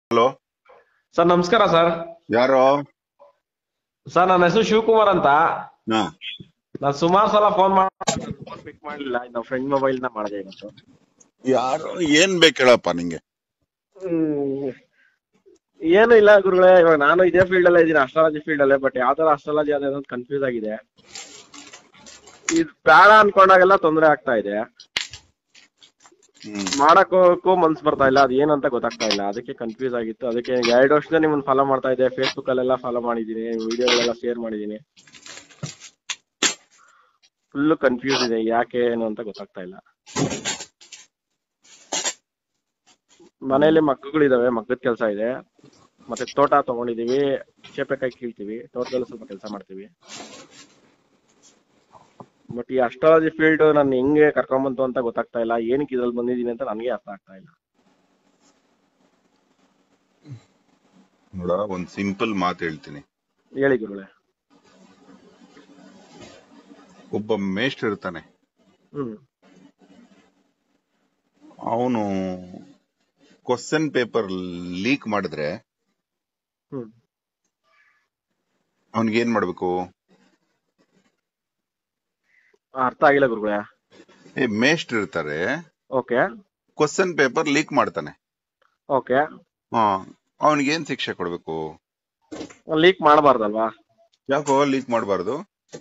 Hello sir ನಮಸ್ಕಾರ sir ಯಾರು sir ನನ್ನ ಹೆಸರು ಶಿವಕುಮಾರ್ ಅಂತ ಹಾ ನಾನು ಸುಮಾರು ಸಲ ಫೋನ್ ಮಾಡಿ ಫೋನ್ ಪಿಕ್ ಮಾಡಲಿಲ್ಲ ನಮ್ಮ ಫ್ರೆಂಡ್ ಮೊಬೈಲ್ ನ ಮಾಡಿದೆ ಇವತ್ತು ಯಾರು ಏನ್ ಬೇಕು ಹೇಳಪ್ಪ ನಿಂಗೆ ಹ್ಮ್. ಏನು ಇಲ್ಲ ಗುರುಗಳೇ ಇವಾಗ ನಾನು ಇದೇ ಫೀಲ್ಡ್ ಅಲ್ಲೇ ಇದ್ದೀನಿ ಅಸ್ಟ್ರಾಲಜಿ ಫೀಲ್ಡ್ ಅಲ್ಲೇ ಬಟ್ ಯಾವ ತರ ಅಸ್ಟ್ರಾಲಜಿ ಅನ್ನೋದು ಕನ್ಫ್ಯೂಸ್ ಆಗಿದೆ ಇದು ಬೇಡ ಅನ್ಕೊಂಡಾಗೆಲ್ಲ ತೊಂದರೆ ಆಗ್ತಾ ಇದೆ ಹ್ಮ್ ಮಾಡಕ್ಕೂ ಮನ್ಸ್ ಬರ್ತಾ ಇಲ್ಲ ಅದು ಏನಂತ ಗೊತ್ತಾಗ್ತಾ ಇಲ್ಲ ಅದಕ್ಕೆ ಕನ್ಫ್ಯೂಸ್ ಆಗಿತ್ತು ಅದಕ್ಕೆ ಎರಡು ವರ್ಷದಿಂದ ನಿಮ್ಮನ್ನ ಫಾಲೋ ಮಾಡ್ತಾ ಇದ್ದೆ ಫೇಸ್ಬುಕ್ ಅಲ್ಲೆಲ್ಲ ಫಾಲೋ ಮಾಡಿದ್ದೀನಿ ವಿಡಿಯೋಗಳೆಲ್ಲ ಶೇರ್ ಮಾಡಿದ್ದೀನಿ ಫುಲ್ ಕನ್ಫ್ಯೂಸ್ ಇದೆ ಯಾಕೆ ಏನು ಅಂತ ಗೊತ್ತಾಗ್ತಾ ಇಲ್ಲ ಮನೆಯಲ್ಲಿ ಮಕ್ಕಳಿದಾವೆ ಮಕ್ಕದ ಕೆಲಸ ಇದೆ ಮತ್ತೆ ತೋಟ ತಗೊಂಡಿದೀವಿ ಚೇಪೆಕಾಯಿ ಕೀಳ್ತೀವಿ ತೋಟದಲ್ಲೂ ಸ್ವಲ್ಪ ಕೆಲಸ ಮಾಡ್ತೀವಿ ಬಟ್ ಈ ಅಸ್ಟ್ರಾಲಜಿ ಫೀಲ್ಡ್ ನಾನು ಹೆಂಗೆ ಕರ್ಕೊಂಬಂತು ಅಂತ ಗೊತ್ತಾಗ್ತಾ ಇಲ್ಲ ಏನಕ್ಕೆ ಇದ್ರಲ್ಲಿ ಬಂದಿದ್ದೀನಿ ಅಂತ ನನಗೆ ಅರ್ಥ ಆಗ್ತಾ ಇಲ್ಲ ನೋಡ ಒಂದ್ ಸಿಂಪಲ್ ಮಾತು ಹೇಳ್ತೀನಿ ಹೇಳಿ ಗುರುಗಳೇ ಒಬ್ಬ ಮೇಷ್ಟ್ರು ಇರ್ತಾನೆ ಹ್ಮ್ ಅವನು ಕ್ವಶನ್ ಪೇಪರ್ ಲೀಕ್ ಮಾಡಿದ್ರೆ ಹ್ಮ್ ಅವನಿಗೆ ಏನ್ ಮಾಡ್ಬೇಕು ಅರ್ಥ ಆಗಿಲ್ಲ ಗುರುಗಳೇ ಏ ಮೇಷ್ಟ್ರು ಇರ್ತಾರೆ ಓಕೆ ಕ್ವಶನ್ ಪೇಪರ್ ಲೀಕ್ ಮಾಡ್ತಾನೆ ಓಕೆ ಹಾ ಅವನಿಗೆ ಏನ್ ಶಿಕ್ಷೆ ಕೊಡ್ಬೇಕು ಲೀಕ್ ಮಾಡಬಾರ್ದಲ್ವಾ ಯಾಕೋ ಲೀಕ್ ಮಾಡಬಾರ್ದು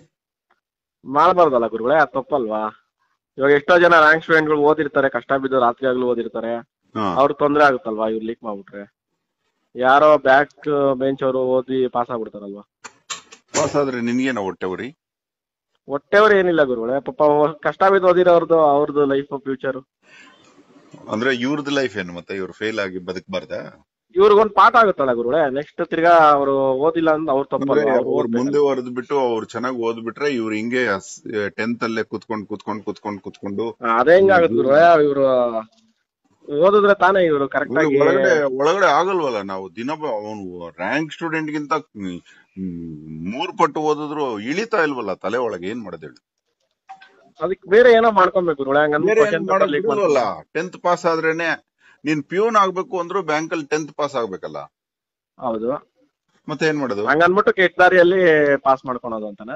ಮಾಡಬಾರ್ದಲ್ಲ ಗುರುಗಳೇ ಅದು ತಪ್ಪಲ್ವಾ ಇವಾಗ ಎಷ್ಟೋ ಜನ ರ್ಯಾಂಕ್ ಸ್ಟೂಡೆಂಟ್ಗಳು ಓದಿರ್ತಾರೆ ಕಷ್ಟ ಬಿದ್ದು ರಾತ್ರಿ ಆಗ್ಲೂ ಓದಿರ್ತಾರೆ ಹಾ ಅವ್ರಿಗೆ ತೊಂದರೆ ಆಗುತ್ತಲ್ವಾ ಇವ್ರು ಲೀಕ್ ಮಾಡ್ಬಿಟ್ರೆ ಯಾರೋ ಬ್ಯಾಕ್ ಬೆಂಚ್ ಅವರು ಓದಿ ಪಾಸ್ ಆಗ್ಬಿಡ್ತಾರಲ್ವಾ ಪಾಸ್ ಆದ್ರೆ ನಿನ್ಗೇನ ಹೊಟ್ಟೆ ಉರಿ ಹೊಟ್ಟೆವ್ರು ಏನಿಲ್ಲ ಗುರುಗಳೇ ಪಾಪ ಅವ್ರು ಕಷ್ಟ ಬಿದ್ದು ಓದಿರೋರ್ದು ಅವ್ರದ್ದು ಲೈಫ್ ಫ್ಯೂಚರ್ ಅಂದ್ರೆ ಇವ್ರದ್ದು ಲೈಫ್ ಏನು ಮತ್ತೆ ಇವ್ರು ಫೇಲ್ ಆಗಿ ಬದುಕಬಾರ್ದಾ ಇವ್ರಿಗೊಂದು ಪಾಠ ಆಗುತ್ತಲ್ಲ ಗುರುಗಳೇ ನೆಕ್ಸ್ಟ್ ತಿರ್ಗಾ ಅವರು ಓದಿಲ್ಲ ಅಂದ್ರೆ ಅವ್ರ ಅಂದ್ರೆ ತಪ್ಪಲ್ಲ ಅವ್ರು ಅವ್ರು ಮುಂದೆ ಓದ್ ಬಿಟ್ಟು ಅವ್ರು ಚೆನ್ನಾಗಿ ಓದ್ಬಿಟ್ರೆ ಇವ್ರು ಹಿಂಗೆ ಟೆಂತ್ ಅಲ್ಲೇ ಕುತ್ಕೊಂಡ್ ಕುತ್ಕೊಂಡ್ ಕುತ್ಕೊಂಡ್ ಕುತ್ಕೊಂಡು ಅದೇ ಹೆಂಗಾಗುತ್ತೆ ಗುರುಗಳೇ ಇವ್ರು ಓದಿದ್ರೆ ತಾನೇ ಇವ್ರು ಕರೆಕ್ಟ್ ಇವ್ರು ಆಗಿ ಒಳಗಡೆ ಒಳಗಡೆ ಆಗಲ್ವಲ್ಲ ನಾವು ದಿನ ಅವನು ರ್ಯಾಂಕ್ ಸ್ಟೂಡೆಂಟ್ ಗಿಂತ ಹ್ಮ್, ಮೂರ್ ಪಟ್ಟು ಓದಿದ್ರು ಇಳಿತಾ ಇಲ್ವಲ್ಲ ತಲೆ ಒಳಗೆ ಏನ್ ಮಾಡೋದು ಹೇಳಿ ಅದಕ್ಕೆ ಬೇರೆ ಏನೋ ಮಾಡ್ಕೊಬೇಕು ಗುರುಗಳೇ ಬೇರೆ ಹಂಗಂದ್ರೆ ಲೀಕ್ ಬಿಡಲ್ವಲ್ಲ ಟೆಂತ್ ಪಾಸ್ ಆದ್ರೇನೆ ನೀನ್ ಪ್ಯೂನ್ ಆಗ್ಬೇಕು ಅಂದ್ರು ಬ್ಯಾಂಕ್ ಅಲ್ಲಿ ಟೆಂತ್ ಪಾಸ್ ಆಗ್ಬೇಕಲ್ಲ ಹೌದು ಮತ್ತೆ ಏನ್ ಮಾಡೋದು ಹಂಗನ್ಬಿಟ್ಟು ಕೆಟ್ಟ ದಾರಿಯಲ್ಲಿ ಪಾಸ್ ಮಾಡ್ಕೊಳೋದು ಅಂತನಾ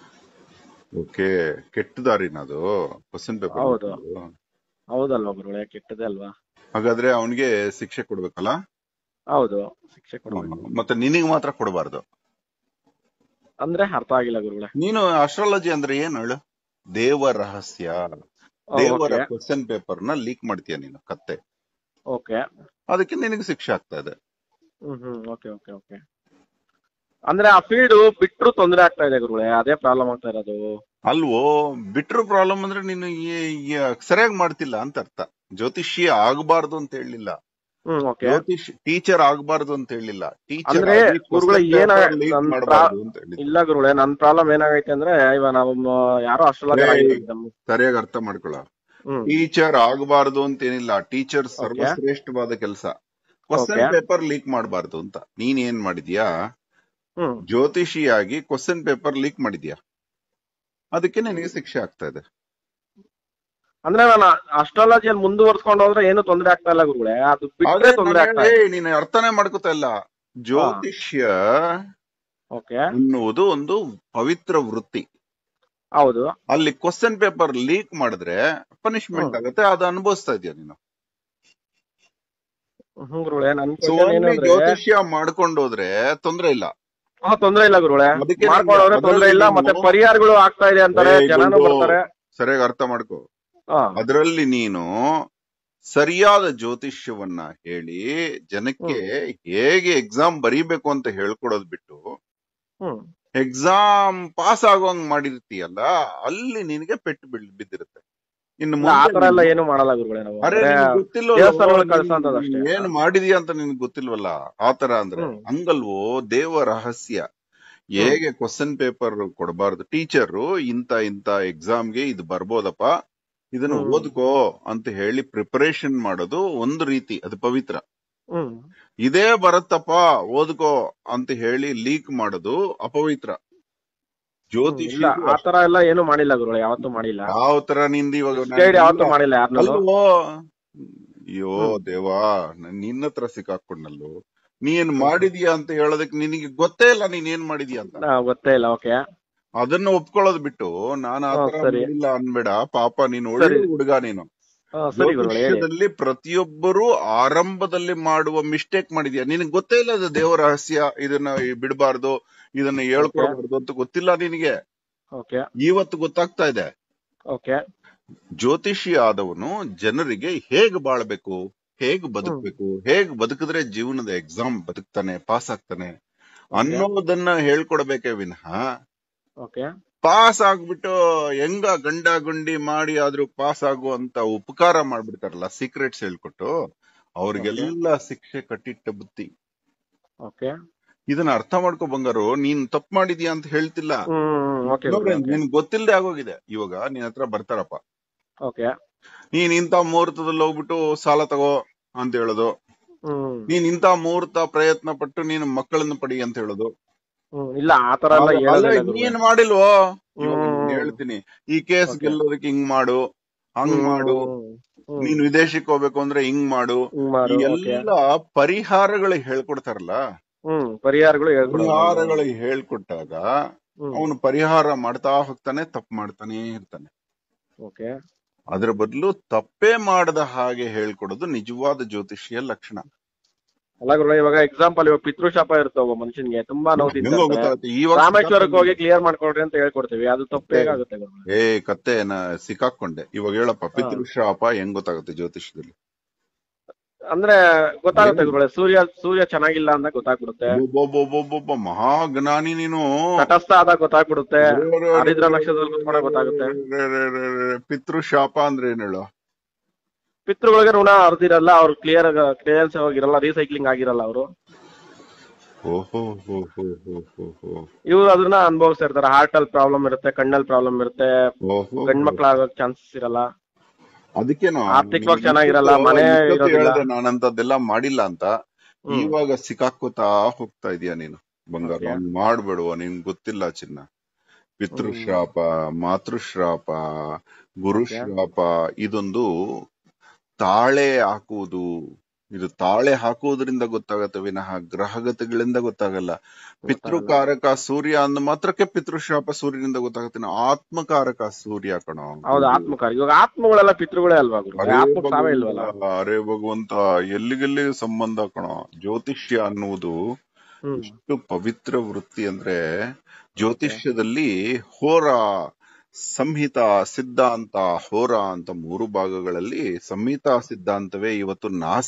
ಓಕೆ ಕೆಟ್ಟ ದಾರಿನ ಅದು ಕ್ವಶನ್ ಪೇಪರ್ ಹೌದು. ಹೌದಲ್ವಾ ಗುರುಗಳೇ ಕೆಟ್ಟದೇ ಅಲ್ವಾ ಹಾಗಾದ್ರೆ ಅವನಿಗೆ ಶಿಕ್ಷೆ ಕೊಡ್ಬೇಕಲ್ಲ ಹೌದು ಶಿಕ್ಷೆ ಕೊಡ್ಬೇಕು ಮತ್ತೆ ನಿನಗ್ ಮಾತ್ರ ಕೊಡಬಾರ್ದು ಅಂದ್ರೆ ಅರ್ಥ ಆಗಿಲ್ಲ ಗುರುಗಳೇ ನೀನು ಅಸ್ಟ್ರಾಲಜಿ ಅಂದ್ರೆ ಏನ್ ಹೇಳು ದೇವ ರಹಸ್ಯ ದೇವರ ಓಕೆ ಕ್ವಶನ್ ಪೇಪರ್ ನ ಲೀಕ್ ಮಾಡ್ತೀಯ ನೀನು ಕತ್ತೆ ಓಕೆ ಅದಕ್ಕೆ ನಿನಗೆ ಶಿಕ್ಷೆ ಆಗ್ತಾ ಇದೆ hmm hmm okay okay okay ಅಂದ್ರೆ ಆ ಫೀಲ್ಡ್ ಬಿಟ್ರು ತೊಂದರೆ ಆಗ್ತಾ ಇದೆ ಗುರುಗಳೇ ಅದೇ ಪ್ರಾಬ್ಲಮ್ ಆಗ್ತಾ ಇರೋದು ಅಲ್ವೋ ಬಿಟ್ರು ಪ್ರಾಬ್ಲಮ್ ಅಂದ್ರೆ ನೀನು ಸರಿಯಾಗಿ ಮಾಡ್ತಿಲ್ಲ ಅಂತ ಅರ್ಥ ಜ್ಯೋತಿಷಿ ಆಗಬಾರ್ದು ಅಂತ ಹೇಳಿಲ್ಲ ಹ್ಮ್ ಓಕೆ ಜ್ಯೋತಿಷ್ ಟೀಚರ್ ಆಗಬಾರ್ದು ಅಂತ ಹೇಳಿಲ್ಲ ಟೀಚರ್ ಅಂದ್ರೆ ಗುರುಗಳೇ ಏನ ಲೀಕ್ ನನ್ ಮಾಡಬಾರ್ದು ಅಂತ ಹೇಳಿಲ್ಲ ಇಲ್ಲ ಗುರುಗಳೇ ನನ್ ಪ್ರಾಬ್ಲಮ್ ಏನಾಗೈತೆ ಅಂದ್ರೆ ಇವಾಗ ನಾವು ಮ- ಯಾರೋ ಅಸ್ಟ್ರಾಲಜರ್ ಏಯ್. ಆಗಿದ್ದೀವಿ ನಮ್ಮ ಸರಿಯಾಗಿ ಅರ್ಥ ಮಾಡ್ಕೊಳ್ಳ ಹ್ಮ್ ಟೀಚರ್ ಆಗಬಾರ್ದು ಅಂತ ಏನಿಲ್ಲ ಟೀಚರ್ ಸರ್ವಶ್ರೇಷ್ಠವಾದ ಕೆಲಸ ಕ್ವಶನ್ Okay. ಪೇಪರ್ ಲೀಕ್ ಮಾಡಬಾರ್ದು ಅಂತ ನೀನ್ ಏನ್ ಮಾಡಿದ್ಯಾ ಹ್ಮ್ ಜ್ಯೋತಿಷಿಯಾಗಿ ಕ್ವಶನ್ ಪೇಪರ್ ಲೀಕ್ ಮಾಡಿದ್ಯಾ ಅದಕ್ಕೆ ನಿನಗೆ ಶಿಕ್ಷೆ ಆಗ್ತಾ ಇದೆ ಅಂದ್ರೆ ನಾನು ಅಸ್ಟ್ರಾಲಜಿಯಲ್ಲಿ ಮುಂದುವರ್ಸ್ಕೊಂಡು ಹೋದ್ರೆ ಏನು ತೊಂದರೆ ಆಗ್ತಾ ಇಲ್ಲ ಗುರುಗಳೇ ಅದು ಬಿಟ್ರೆ ಆದ್ರೆ ತೊಂದರೆ ನಾನು ಆಗ್ತಾ ಇದೆ ಏಯ್, ನೀನು ಅರ್ಥನೇ ಮಾಡ್ಕೋತಾ ಇಲ್ಲ ಜ್ಯೋತಿಷ್ಯ ಓಕೆ ಅನ್ನುವುದು ಒಂದು ಪವಿತ್ರ ವೃತ್ತಿ ಹೌದು ಅಲ್ಲಿ ಕ್ವಶನ್ ಪೇಪರ್ ಲೀಕ್ ಮಾಡಿದ್ರೆ ಪನಿಷ್ಮೆಂಟ್ ಹ್ಮ್. ಆಗುತ್ತೆ ಅದು ಅನುಭವಿಸ್ತಾ ಇದೆಯಾ ನೀನು ಹ್ಮ್ ಗುರುಗಳೇ ನನ್ ಸೊ question ಏನು ಅಂದ್ರೆ ಜ್ಯೋತಿಷ್ಯ ಮಾಡ್ಕೊಂಡು ಹೋದ್ರೆ ತೊಂದ್ರೆ ಇಲ್ಲ ಹಾ, ತೊಂದ್ರೆ ಇಲ್ಲ ಗುರುಗಳೇ ಅದಕ್ಕೆ ಮಾಡ್ಕೊಂಡವ್ರೆ ನಾನು ತೊಂದ್ರೆ ಇಲ್ಲ ಅದರಲ್ಲಿ ಮತ್ತೆ ನಾನು- ಪರಿಹಾರಗಳು ಆಗ್ತಾ ಇದೆ ಅಂತಾರೆ ಏಯ್ ಜನನು ಗುಂಡು, ಬರ್ತಾರೆ ಸರಿಯಾಗಿ ಅರ್ಥ ಮಾಡ್ಕೋ ಹಾ ಅದರಲ್ಲಿ ನೀನು ಸರಿಯಾದ ಜ್ಯೋತಿಷ್ಯವನ್ನ ಹೇಳಿ ಜನಕ್ಕೆ ಹೇಗೆ ಎಕ್ಸಾಮ್ ಬರೀಬೇಕು ಅಂತ ಹೇಳ್ಕೊಡೋದ್ ಬಿಟ್ಟು ಹ್ಮ್ ಎಕ್ಸಾಮ್ ಪಾಸ್ ಆಗೋಂಗ್ ಮಾಡಿರ್ತೀಯಲ್ಲ ಅಲ್ಲಿ ನಿನಗೆ ಪೆಟ್ಟು ಬೀಳ್ ಬಿದ್ದಿರುತ್ತೆ ಇನ್ನು ಇಲ್ಲ, ಆ ತರ ಎಲ್ಲ ಮುಂದೆ ಏನು ಮಾಡಲ್ಲ ಗುರುಗಳೇ ನಾವು ಅರೆ ಅಂದ್ರೆ ನಿನಗ್ ಗೊತ್ತಿಲ್ವಲ್ಲ, ದೇವಸ್ಥಾನಗಳಿಗೆ ನೀನ್ ಕಳ್ಸೋಂಥದ್ದಷ್ಟೇ. ಏನ್ ಮಾಡಿದೀಯ ಅಂತ ನಿನ್ಗೆ ಗೊತ್ತಿಲ್ವಲ್ಲ ಆತರ ಅಂದ್ರೆ ಹ್ಮ್. ಹಂಗಲ್ವೋ ದೇವ ರಹಸ್ಯ ಹೇಗೆ ಕ್ವಶನ್ ಪೇಪರ್ ಕೊಡಬಾರ್ದು ಟೀಚರು ಇಂತ ಇಂತ ಎಕ್ಸಾಮ್ಗೆ ಇದು ಬರ್ಬೋದಪ್ಪ ಇದನ್ನ ಹ್ಮ್. ಓದ್ಕೋ ಅಂತ ಹೇಳಿ ಪ್ರಿಪರೇಷನ್ ಮಾಡೋದು ಒಂದು ರೀತಿ ಅದು ಪವಿತ್ರ ಹ್ಮ್ ಇದೇ ಬರುತ್ತಪ್ಪ ಓದ್ಕೋ ಅಂತ ಹೇಳಿ ಲೀಕ್ ಮಾಡೋದು ಅಪವಿತ್ರ ಜ್ಯೋತಿಷಿ ಇಲ್ಲ ಆ ತರ ಎಲ್ಲ ಏನು ಮಾಡಿಲ್ಲ ಗುರುಗಳೇ ಯಾವತ್ತೂ ಮಾಡಿಲ್ಲ ಯಾವ ತರ ನಿಂದ ಇವಾಗ ಗೈಡ್ ಯಾವತ್ತೂ ಮಾಡಿಲ್ಲ ಯಾರನ್ನೂ ಅಲ್ವೋ ಅಯ್ಯೋ ಹ್ಮ್. ದೇವಾ ನಾನ್ ನಿನ್ನ ಹತ್ರ ಸಿಕ್ಕಾಕೊಂಡಲ್ಲೋ ನೀನ್ ಮಾಡಿದ್ಯಾ ಅಂತ ಹೇಳೋದಕ್ಕೆ ನಿನಗೆ ಗೊತ್ತೇ ಇಲ್ಲ ನೀನ್ ಏನ್ ಮಾಡಿದ್ಯಾ ಅಂತ ಆ, ಗೊತ್ತೇ ಇಲ್ಲ ಓಕೆ ಅದನ್ನ ಒಪ್ಕೊಳ್ಳೋದ್ ಬಿಟ್ಟು ನಾನ್ ಹಾ, ಆತರ ಸರಿ. ಮಾಡಿಲ್ಲ ಅನ್ಬೇಡ ಪಾಪ ನೀನು ಒಳ್ಳೆ ಸರಿ. ಹುಡುಗ ನೀನು ಸರಿ ಗುರುಗಳೇ ಹೇಳಿ ಜ್ಯೋತಿಷ್ಯದಲ್ಲಿ ಪ್ರತಿಯೊಬ್ಬರು ಆರಂಭದಲ್ಲಿ ಮಾಡುವ ಮಿಸ್ಟೇಕ್ ಮಾಡಿದ್ಯಾ ನಿನಗೆ ಗೊತ್ತೇ ಇಲ್ಲ ಅದು ದೇವ ರಹಸ್ಯ ಇದನ್ನ ಬಿಡಬಾರ್ದು ಇದನ್ನ ಹೇಳ್ಕೊಡ್ಬಾರ್ದು ಅಂತ ಗೊತ್ತಿಲ್ಲ ನಿನಗೆ ಓಕೆ ಇವತ್ತು ಗೊತ್ತಾಗ್ತಾ ಇದೆ ಓಕೆ ಜ್ಯೋತಿಷಿ ಆದವನು ಜನರಿಗೆ ಹೇಗ್ ಬಾಳ್ಬೇಕು ಹೇಗ್ ಬದುಕ್ಬೇಕು ಹೇಗ್ ಬದುಕಿದ್ರೆ ಜೀವನದ ಎಕ್ಸಾಮ್ ಬದುಕ್ತಾನೆ ಪಾಸ್ ಆಗ್ತಾನೆ ಅನ್ನೋದನ್ನ ಹೇಳ್ಕೊಡ್ಬೇಕೇ ವಿನಃ ಓಕೆ ಪಾಸ್ ಆಗ್ಬಿಟ್ಟು ಹೆಂಗ ಗಂಡ ಗುಂಡಿ ಮಾಡಿ ಆದ್ರೂ ಪಾಸ್ ಆಗುವಂತ ಉಪಕಾರ ಮಾಡ್ಬಿಡ್ತಾರಲ್ಲ ಸೀಕ್ರೆಟ್ಸ್ ಹೇಳ್ಕೊಟ್ಟು ಅವ್ರಿಗೆಲ್ಲ ಶಿಕ್ಷೆ ಕಟ್ಟಿಟ್ಟ ಬುತ್ತಿ ಓಕೆ ಇದನ್ನ ಅರ್ಥ ಮಾಡ್ಕೊ ಬಂಗಾರು ನೀನ್ ತಪ್ಪು ಮಾಡಿದ್ಯಾ ಅಂತ ಹೇಳ್ತಿಲ್ಲ ಹ್ಮ್ ಓಕೆ ನೋಡ್ರಿ ನಿನ್ ಗೊತ್ತಿಲ್ಲದೆ ಆಗೋಗಿದೆ ಇವಾಗ ನಿನ್ ಹತ್ರ ಬರ್ತಾರಪ್ಪ ಓಕೆ ನೀನ್ ಇಂಥ ಮುಹೂರ್ತದಲ್ಲಿ ಹೋಗ್ಬಿಟ್ಟು ಸಾಲ ತಗೋ ಅಂತ ಹೇಳೋದು ಹ್ಮ್ ನೀನ್ ಇಂಥ ಮುಹೂರ್ತ ಪ್ರಯತ್ನ ಪಟ್ಟು ನೀನು ಮಕ್ಕಳನ್ನ ಪಡಿ ಅಂತ ಹೇಳೋದು ಹ್ಮ್ ಇಲ್ಲ ಆತರ ಎಲ್ಲ ಅಲ್ಲ, ಹೇಳೋದಿಲ್ಲ ಗುರುಗಳೇ. ನೀನ್ ಮಾಡಿಲ್ವೋ ಇವಾಗ ಹ್ಮ್. ನಾನ್ ಹೇಳ್ತೀನಿ ಈ ಕೇಸ್ Okay. ಗೆಲ್ಲೋದಕ್ಕೆ ಹಿಂಗ್ ಮಾಡು ಹಂಗ್ ಹ್ಮ್, ಮಾಡು ಹ್ಮ್, ನೀನ್ ವಿದೇಶಕ್ಕೆ ಹೋಗ್ಬೇಕು ಅಂದ್ರೆ ಹಿಂಗ್ ಮಾಡು ಹ್ಮ್ ಮಾಡು ಈ ಓಕೆ ಎಲ್ಲ ಪರಿಹಾರಗಳು ಹೇಳ್ಕೊಡ್ತಾರಲ್ಲ ಹ್ಮ್ ಪರಿಹಾರಗಳು ಹೇಳ್ಕೊಡೋದು ಪರಿಹಾರಗಳು ಹೇಳ್ಕೊಟ್ಟಾಗ ಹ್ಮ್ ಅವನು ಪರಿಹಾರ ಮಾಡ್ತಾ ಹೋಗ್ತಾನೆ ತಪ್ಪು ಮಾಡ್ತಾನೆ ಇರ್ತಾನೆ ಓಕೆ ಅದ್ರ ಬದಲು ತಪ್ಪೇ ಮಾಡದ ಹಾಗೆ ಹೇಳ್ಕೊಡೋದು ನಿಜವಾದ ಜ್ಯೋತಿಷಿಯ ಲಕ್ಷಣ ಅಲ್ಲ ಗುರುಗಳೇ ಇವಾಗ ಎಕ್ಸಾಂಪಲ್ ಇವಾಗ ಪಿತೃಶಾಪ ಇರುತ್ತೆ ಒಬ್ಬ ಮನುಷ್ಯನ್ಗೆ ತುಂಬಾ ನೋವು ಹೆಂಗೋ ತಿಂತಾರೆ ಗೊತ್ತಾಗುತ್ತೆ ಇವಾಗ ರಾಮೇಶ್ವರಕ್ಕೆ ಹೋಗಿ ಕ್ಲಿಯರ್ ಮಾಡ್ಕೊಡ್ರಿ ಅಂತ ಹೇಳ್ಕೊಡ್ತೀವಿ ಅದು ತಪ್ಪು ಹೇಗಾಗುತ್ತೆ ಗುರುಗಳೇ ಏ ಕತ್ತೆ ನಾ ಸಿಕ್ಕಾಕೊಂಡೆ ಇವಾಗ ಹೇಳಪ್ಪ ಪಿತೃಶ್ರಾಪ ಹೆಂಗ್ ಗೊತ್ತಾಗುತ್ತೆ ಜ್ಯೋತಿಷದಲ್ಲಿ ಅಂದ್ರೆ ಗೊತ್ತಾಗುತ್ತೆ ಗುರುಗಳೇ ಸೂರ್ಯ ಸೂರ್ಯ ಚೆನ್ನಾಗಿಲ್ಲ ಅಂತ ಗೊತ್ತಾಗ್ಬಿಡುತ್ತೆ ಒಬ್ಬೊಬ್ಬೊಬ್ಬೊಬ್ಬ ಮಹಾಜ್ಞಾನಿ ನೀನು ತಟಸ್ಥ ಆದಾಗ ಗೊತ್ತಾಗ್ಬಿಡುತ್ತೆ ಹರಿದ್ರ ನಕ್ಷತ್ರದಲ್ಲಿ ಕುತ್ಕೊಂಡಾಗ ಗೊತ್ತಾಗುತ್ತೆ ಪಿತೃಶಾಪ ಅಂದ್ರೆ ಏನ್ ಹೇಳು ಪಿತೃಗಳಿಗೆ ಋಣ ಅರ್ದಿರಲ್ಲ ಅವ್ರು ಕ್ಲಿಯರ್ ಕ್ಲಿಯರೆನ್ಸ್ ಹೋಗಿರಲ್ಲ ರೀಸೈಕ್ಲಿಂಗ್ ಆಗಿರಲ್ಲ ಅವರು ಓಹೋ ಹೋ ಹೋ ಹೋ ಹೋ ಹೋ ಇವ್ರು ಅದನ್ನ ಅನುಭವಿಸ್ತಾ ಇರ್ತಾರೆ ಹಾರ್ಟ್ ಅಲ್ಲಿ ಪ್ರಾಬ್ಲಮ್ ಇರುತ್ತೆ ಕಣ್ಣಲ್ಲಿ ಪ್ರಾಬ್ಲಮ್ ಇರುತ್ತೆ ಓಹೋ ಗಂಡ್ ಮಕ್ಳಾಗಕ್ ಚಾನ್ಸಸ್ ಇರಲ್ಲ ಅದಕ್ಕೇನು ಆರ್ಥಿಕವಾಗಿ ಚೆನ್ನಾಗಿರಲ್ಲ, ಮನೆ ಇರೋದಿಲ್ಲ. ನಾನಂತದ್ದೆಲ್ಲ ಮಾಡಿಲ್ಲ ಅಂತ ಹ್ಮ್. ಇವಾಗ ಸಿಕ್ಕಾಕೋತಾ ಹೋಗ್ತಾ ಇದೀಯ ನೀನು ಬಂಗಾರ Okay. ಅವ್ನ್ ಮಾಡ್ಬೇಡುವ ನಿನ್ ಗೊತ್ತಿಲ್ಲ ಚಿನ್ನ ಪಿತೃಶ್ರಾಪ ಮಾತೃಶ್ರಾಪ ಗುರುಶ್ರಾಪ ಇದೊಂದು ತಾಳೆ ಹಾಕುವುದು ಇದು ತಾಳೆ ಹಾಕುವುದರಿಂದ ಗೊತ್ತಾಗತ್ತೆ ವಿನಃ ಗ್ರಹಗತಿಗಳಿಂದ ಗೊತ್ತಾಗಲ್ಲ ಪಿತೃಕಾರಕ ಸೂರ್ಯ ಅಂದ ಮಾತ್ರಕ್ಕೆ ಪಿತೃಶ್ರಾಪ ಸೂರ್ಯನಿಂದ ಗೊತ್ತಾಗುತ್ತೆ ಇನ್ನು ಆತ್ಮಕಾರಕ ಸೂರ್ಯ ಕಣೋ ಹೌದು ಆತ್ಮಕಾರ ಇವಾಗ ಆತ್ಮಗಳೆಲ್ಲ ಪಿತೃಗಳೇ ಅಲ್ವಾ ಗುರು ಅರೇ ಆತ್ಮಕ್ ಸಾವೇ ಇಲ್ವಲ್ಲ ಭಗವಂತ, ಅರೇ ಭಗವಂತ ಎಲ್ಲಿಗೆಲ್ಲಿ ಸಂಬಂಧ ಕಣ ಜ್ಯೋತಿಷ್ಯ ಅನ್ನುವುದು ಹ್ಮ್ ಎಷ್ಟು ಪವಿತ್ರ ವೃತ್ತಿ ಅಂದ್ರೆ ಜ್ಯೋತಿಷ್ಯದಲ್ಲಿ ಹೋರ ಸಂಹಿತ ಸಿದ್ಧಾಂತ ಹೋರ ಅಂತ ಮೂರು ಭಾಗಗಳಲ್ಲಿ ಸಂಹಿತಾ ಸಿದ್ಧಾಂತವೇ ಇವತ್ತು ನಾಸ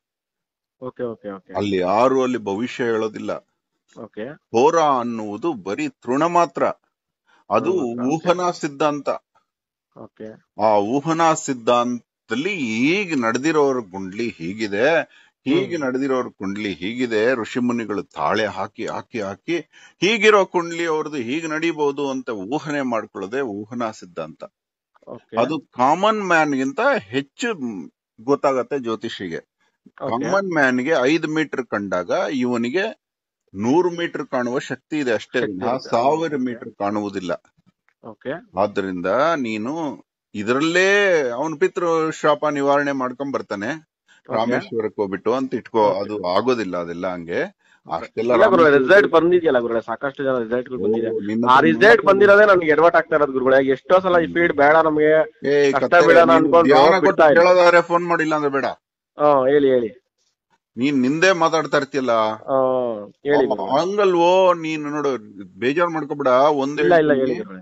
ಓಕೆ ಓಕೆ ಓಕೆ ಅಲ್ಲಿ ಯಾರು ಅಲ್ಲಿ ಭವಿಷ್ಯ ಹೇಳೋದಿಲ್ಲ ಓಕೆ ಹೋರ ಅನ್ನುವುದು ಬರೀ ತೃಣ ಮಾತ್ರ ಅದು ತೃಣ ಮಾತ್ರ, okay. ಊಹನಾ ಸಿದ್ಧಾಂತ ಓಕೆ ಆ ಊಹನಾ ಸಿದ್ಧಾಂತದಲ್ಲಿ ಈಗ ನಡೆದಿರೋರ ಕುಂಡ್ಲಿ ಹೀಗಿದೆ ಹೀಗೆ ನಡೆದಿರೋರ್ ಕುಂಡ್ಲಿ ಹೀಗಿದೆ ಋಷಿಮುನಿಗಳು ತಾಳೆ ಹಾಕಿ ಹಾಕಿ ಹಾಕಿ ಹೀಗಿರೋ ಕುಂಡ್ಲಿ ಅವ್ರದ್ದು ಹೀಗೆ ನಡೀಬಹುದು ಅಂತ ಊಹನೆ ಮಾಡ್ಕೊಳ್ಳೋದೇ ಊಹನಾ ಸಿದ್ಧಾಂತ ಓಕೆ ಅದು ಕಾಮನ್ ಮ್ಯಾನ್ ಗಿಂತ ಹೆಚ್ಚು ಮ್, ಗೊತ್ತಾಗತ್ತೆ ಜ್ಯೋತಿಷಿಗೆ ಓಕೆ ಕಾಮನ್ ಮ್ಯಾನ್ ಗೆ ಐದು ಮೀಟರ್ ಕಂಡಾಗ ಇವನಿಗೆ ನೂರು ಮೀಟರ್ ಕಾಣುವ ಶಕ್ತಿ ಇದೆ ಅಷ್ಟೇ ಶಕ್ತಿ ವಿನಃ ಇದೆ. ಸಾವಿರ Okay. ಮೀಟರ್ ಕಾಣುವುದಿಲ್ಲ ಓಕೆ ಆದ್ರಿಂದ ನೀನು ಇದರಲ್ಲೇ ಅವನ ಪಿತೃ ಶಾಪ ನಿವಾರಣೆ ಮಾಡ್ಕೊಂಡ್ ಬರ್ತಾನೆ ರಾಮೇಶ್ವರಕ್ಕೆ ಹೋಗ್ಬಿಟ್ಟು ಅಂತ ಇಟ್ಕೋ Okay. ಅದು ಆಗೋದಿಲ್ಲ ಅದೆಲ್ಲ ಹಂಗೆ ಅಷ್ಟೆಲ್ಲ ಇಲ್ಲ ಗುರುಗಳೇ ರಾಮೇಶ್ವರ- ರಿಸಲ್ಟ್ ಬಂದಿದೆಯಲ್ಲ ಗುರುಗಳೇ ಸಾಕಷ್ಟು ಜನ ರಿಸಲ್ಟ್ ಓ, ಬಂದಿದೆ ನಿನ್ನ ಆ ಹತ್ರ ರಿಸಲ್ಟ್ ಮಾತಾಡು. ಬಂದಿರೋದೇ ನನ್ಗೆ ಎಡವಟ್ ಆಗ್ತಾ ಇರೋದು ಗುರುಗಳೇ ಎಷ್ಟೋ ಸಲ ಈ ಫೀಲ್ಡ್ ಬೇಡ ನಮ್ಗೆ ಏ ಕಷ್ಟ ಕತ್ತೆ, ಬಿಡೋಣ ನೀನು ಅನ್ಕೊಂಡು ಧ್ಯಾನ ಕೊಟ್ಟು ಬಿಡ್ತಾ ಇಲ್ಲ. ಕೇಳೋದಾದ್ರೆ ಫೋನ್ ಮಾಡಿಲ್ಲ ಅಂದ್ರೆ ಬೇಡ ಹಾ ಹೇಳಿ ಹೇಳಿ ನೀನ್ ನಿಂದೆ ಮಾತಾಡ್ತಾ ಇರ್ತಿಯಲ್ಲ ಹಾ ಹೇಳಿ ಗುರುಗಳೇ. ಹಂಗಲ್ವೋ ನೀನು ನೋಡು ಬೇಜಾರ್ ಮಾಡ್ಕೊಬೇಡ ಒಂದೇ ಇಲ್ಲ ಇಲ್ಲ ಹೇಳಿ ಗುರುಗಳೇ